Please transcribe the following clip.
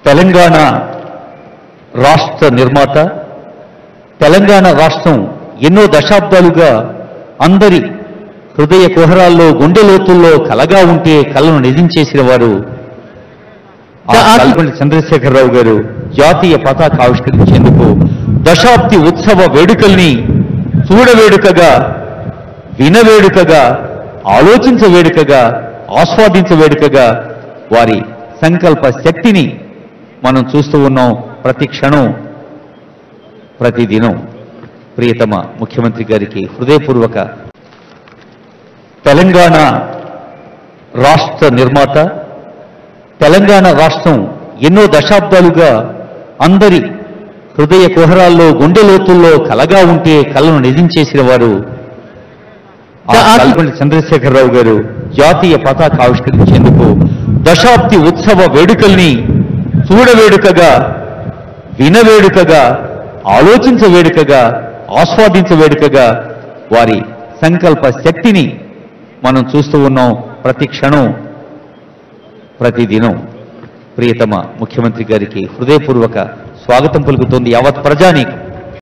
తెలంగాణ రాష్ట్ర నిర్మాత తెలంగాణ రాష్ట్రం ఎన్నో దశాబ్దాలుగా అందరి హృదయ కుహరాల్లో గుండె లోతుల్లో కలగా ఉంటే కలను నిజం చేసిన వారు ఆ కల్పన చంద్రశేఖరరావు గారు జాతీయ పతాక ఆవిష్కరించేందుకు దశాబ్ది ఉత్సవ వేడుకల్ని చూడవేడుకగా వినవేడుకగా ఆలోచించ వేడుకగా ఆస్వాదించ వేడుకగా వారి సంకల్ప శక్తిని మనం చూస్తూ ఉన్నాం ప్రతి క్షణం ప్రతిదినం ప్రియతమ ముఖ్యమంత్రి గారికి హృదయపూర్వక తెలంగాణ రాష్ట్ర నిర్మాత తెలంగాణ రాష్ట్రం ఎన్నో దశాబ్దాలుగా అందరి హృదయ కుహరాల్లో గుండె లోతుల్లో కలగా ఉంటే కలను నిజం చేసిన వారు ఆ కల్పన చంద్రశేఖరరావు గారు జాతీయ పతాక ఆవిష్కరించేందుకు దశాబ్ది ఉత్సవ వేడుకల్ని చూడవేడుకగా వినవేడుకగా ఆలోచించ వేడుకగా ఆస్వాదించ వేడుకగా వారి సంకల్ప శక్తిని మనం చూస్తూ ఉన్నాం ప్రతి క్షణం ప్రతిదినం ప్రియతమ ముఖ్యమంత్రి గారికి హృదయపూర్వక స్వాగతం పలుకుతోంది యావత్ ప్రజానీకం